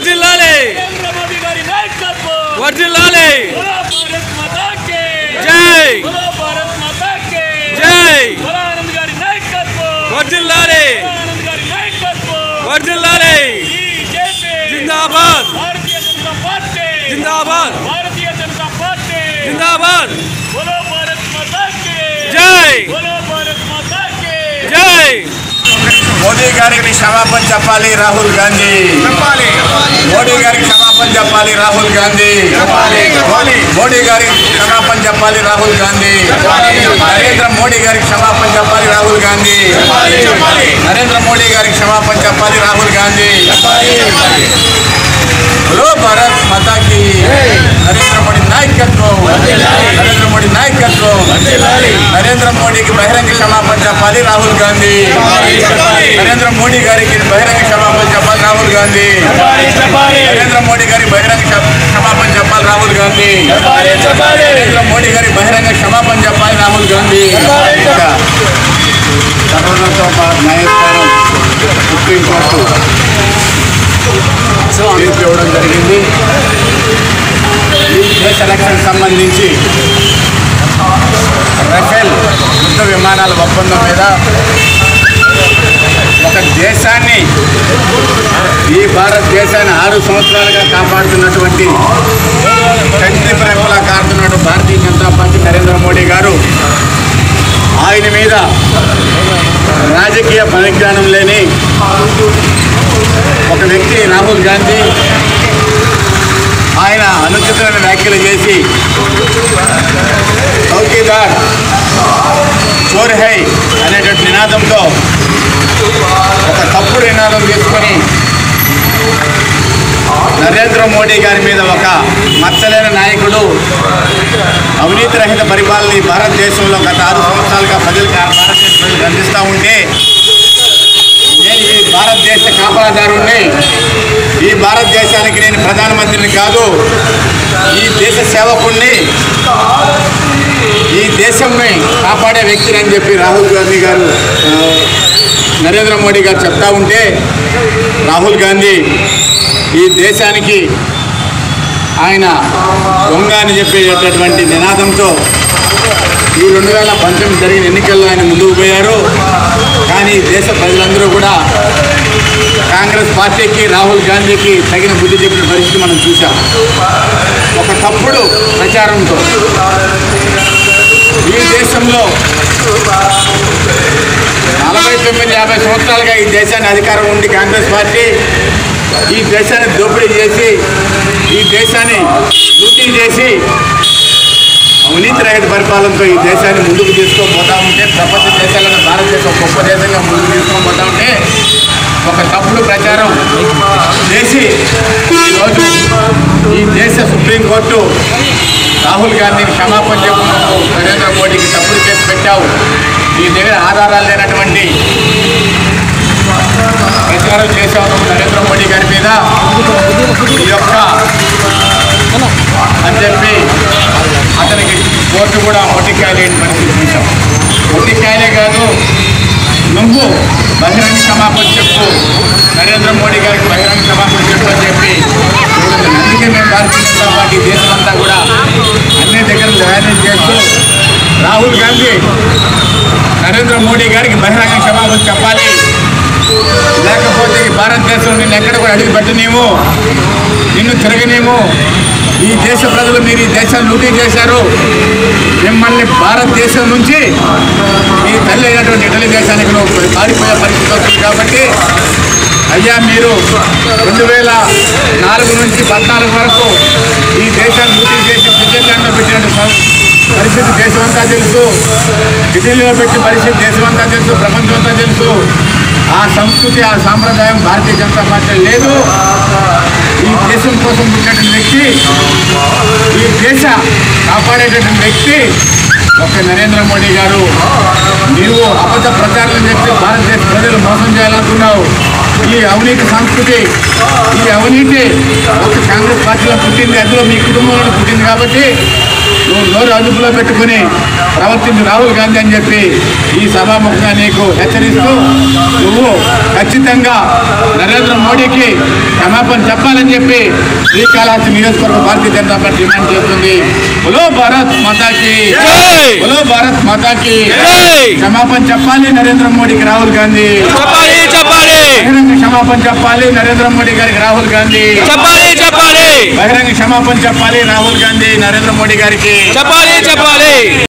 వర్ధిల్లాలి నరేంద్ర మోదీ గారి నాయకత్వం వర్ధిల్లాలి బోలో భారత్ మాతా కే జై బోలో భారత్ మాతా కే జై బోలో ఆనంద్ గారి నాయకత్వం వర్ధిల్లాలి బోలో ఆనంద్ గారి నాయకత్వం వర్ధిల్లాలి బీజేపీ జిందాబాద్ భారతీయ జనతా పార్టీ జిందాబాద్ భారతీయ జనతా పార్టీ జిందాబాద్ బోలో భారత్ మాతా కే జై బోలో భారత్ మాతా కే జై మోడీ గారికి క్షమాపణ చెప్పాలి రాహుల్ గాంధీ మోడీ గారికి క్షమాపణ చెప్పాలి రాహుల్ గాంధీ మోడీ గారికి క్షమాపణ చెప్పాలి రాహుల్ గాంధీ నరేంద్ర మోడీ గారికి క్షమాపణ చెప్పాలి రాహుల్ గాంధీ నరేంద్ర మోడీ గారికి క్షమాపణ చెప్పాలి రాహుల్ గాంధీ హలో భారత్ మాతాకి నరేంద్ర మోడీ నాయకత్వం నరేంద్ర మోడీ నాయకత్వం నరేంద్ర మోడీకి బహిరంగ క్షమాపణ చెప్పాలి రాహుల్ గాంధీ నరేంద్ర మోడీ గారికి బహిరంగ క్షమాపణ చెప్పాలి రాహుల్ గాంధీ నరేంద్ర మోడీ గారికి బహిరంగ క్ష- క్షమాపణ చెప్పాలి రాహుల్ గాంధీ నరేంద్ర మోడీ గారికి బహిరంగ క్షమాపణ చెప్పాలి రాహుల్ గాంధీ ఇంకా సర్వోన్నత న్యాయస్థానం సుప్రీంకోర్టు తీర్పు ఇవ్వడం జరిగింది ఈ దేశ రక్షణకు సంబంధించి రఫేల్ యుద్ధ విమానాల ఒప్పందం మీద ఒక దేశాన్ని ఈ భారతదేశాన్ని ఆరు సంవత్సరాలుగా కాపాడుతున్నటువంటి కంటి ప్రేమలా కారుతున్నటువంటి భారతీయ జనతా పార్టీ నరేంద్ర మోడీ గారు ఆయన మీద రాజకీయ పరిజ్ఞానం లేని ఒక వ్యక్తి రాహుల్ గాంధీ ఆయన అనుచితమైన వ్యాఖ్యలు చేసి చౌకీదార్ చోర్ హై అనేటువంటి నినాదంతో ఒక తప్పుడు నినాదం తీసుకొని నరేంద్ర మోడీ గారి మీద ఒక మచ్చలేని నాయకుడు అవినీతి రహిత పరిపాలన ఈ భారతదేశంలో గత ఆరు సంవత్సరాలుగా ప్రజలకు భారతదేశ ప్రజలకు అందిస్తూ ఉంటే నేను ఈ భారతదేశ కాపలాదారుణ్ణి ఈ భారతదేశానికి నేను ప్రధానమంత్రిని కాదు ఈ దేశ సేవకుణ్ణి ఈ దేశంని కాపాడే వ్యక్తిని అని చెప్పి రాహుల్ గాంధీ గారు ఆ, నరేంద్ర మోడీ గారు చెప్తా ఉంటే రాహుల్ గాంధీ ఈ దేశానికి ఆయన దొంగ అని చెప్పేటటువంటి నినాదంతో ఈ రెండు వేల పంతొమ్మిది జరిగిన ఎన్నికల్లో ఆయన ముందుకు పోయారు కానీ దేశ ప్రజలందరూ కూడా కాంగ్రెస్ పార్టీకి రాహుల్ గాంధీకి తగిన బుద్ధి చెప్పిన పరిస్థితి మనం చూసాం ఒక తప్పుడు ప్రచారంతో ఈ దేశంలో నలభై తొమ్మిది యాభై సంవత్సరాలుగా ఈ దేశాన్ని అధికారం ఉండి కాంగ్రెస్ పార్టీ ఈ దేశాన్ని దోపిడీ చేసి ఈ దేశాన్ని లూటీ చేసి అవినీతి రహిత పరిపాలనతో ఈ దేశాన్ని ముందుకు తీసుకొని ఉంటే ప్రపంచ దేశాలను భారతదేశం గొప్ప దేశంగా ముందుకు తీసుకొని పోతా ఉంటే ఒక తప్పుడు ప్రచారం చేసి ఈరోజు ఈ దేశ సుప్రీంకోర్టు రాహుల్ గాంధీకి క్షమాపణ చెప్పుకుంటూ నరేంద్ర మోడీకి తప్పుడు కేసు పెట్టావు నీ దగ్గర ఆధారాలు లేనటువంటి ప్రచారం చేశావు నువ్వు నరేంద్ర మోడీ గారి మీద ఈ యొక్క అని చెప్పి అతనికి కోర్టు కూడా మొట్టికాయలు వేయని పరిస్థితి చూసాం మొట్టికాయలే కాదు నువ్వు బహిరంగ క్షమాపణ చెప్పు నరేంద్ర మోడీ గారికి బహిరంగ క్షమాపణ చెప్పు అని చెప్పి చూడండి. అందుకే మేము భారతీయ జనతా పార్టీ దేశమంతా కూడా అన్ని దగ్గర ర్యాలీ చేస్తూ రాహుల్ గాంధీ నరేంద్ర మోడీ గారికి బహిరంగ క్షమాపణ చెప్పాలి లేకపోతే ఈ భారతదేశం నిన్ను ఎక్కడ కూడా అడుగు పెట్టనేమో నిన్ను తిరగనేమో ఈ దేశ ప్రజలు మీరు ఈ దేశాన్ని లూటీ చేశారు మిమ్మల్ని భారతదేశం నుంచి ఈ తల్లి అయినటువంటి ఇటలీ దేశానికి నువ్వు పారిపోయే పరిస్థితి వస్తుంది కాబట్టి అయ్యా మీరు రెండు వేల నాలుగు నుంచి పద్నాలుగు వరకు ఈ దేశాన్ని లూటీ చేసి స్విట్జర్లాండ్లో పెట్టినట్టు పరిస్థితి దేశమంతా తెలుసు ఇటలీలో పెట్టిన పరిస్థితి దేశమంతా తెలుసు ప్రపంచమంతా తెలుసు ఆ సంస్కృతి ఆ సాంప్రదాయం భారతీయ జనతా పార్టీ లేదు ఈ దేశం కోసం పుట్టినటువంటి వ్యక్తి ఈ దేశ కాపాడేటటువంటి వ్యక్తి ఒక నరేంద్ర మోడీ గారు నీవు అబద్ధ ప్రచారం చెప్పి భారతదేశ ప్రజలు మోసం చేయాలనుకున్నావు ఈ అవినీతి సంస్కృతి ఈ అవినీతి ఒక కాంగ్రెస్ పార్టీలో పుట్టింది అందులో మీ కుటుంబంలో పుట్టింది కాబట్టి నువ్వు నువ్వు నోరు అదుపులో పెట్టుకుని ప్రవర్తించు రాహుల్ గాంధీ అని చెప్పి ఈ సభాముఖంగా నీకు హెచ్చరిస్తూ నువ్వు ఖచ్చితంగా నరేంద్ర మోడీకి క్షమాపణ చెప్పాలని చెప్పి శ్రీకాళహస్తి నియోజకవర్గ భారతీయ జనతా పార్టీ డిమాండ్ చేస్తుంది బులో భారత్ మాతాకి జై! బులో భారత్ మాతాకి జై! క్షమాపణ చెప్పాలి నరేంద్ర మోడీకి రాహుల్ గాంధీ చెప్పాలి చెప్పాలి బహిరంగ క్షమాపణ చెప్పాలి నరేంద్ర మోడీ గారికి రాహుల్ గాంధీ చెప్పాలి చెప్పాలి బహిరంగ క్షమాపణ చెప్పాలి రాహుల్ గాంధీ నరేంద్ర మోడీ గారికి చెప్పాలి చెప్పాలి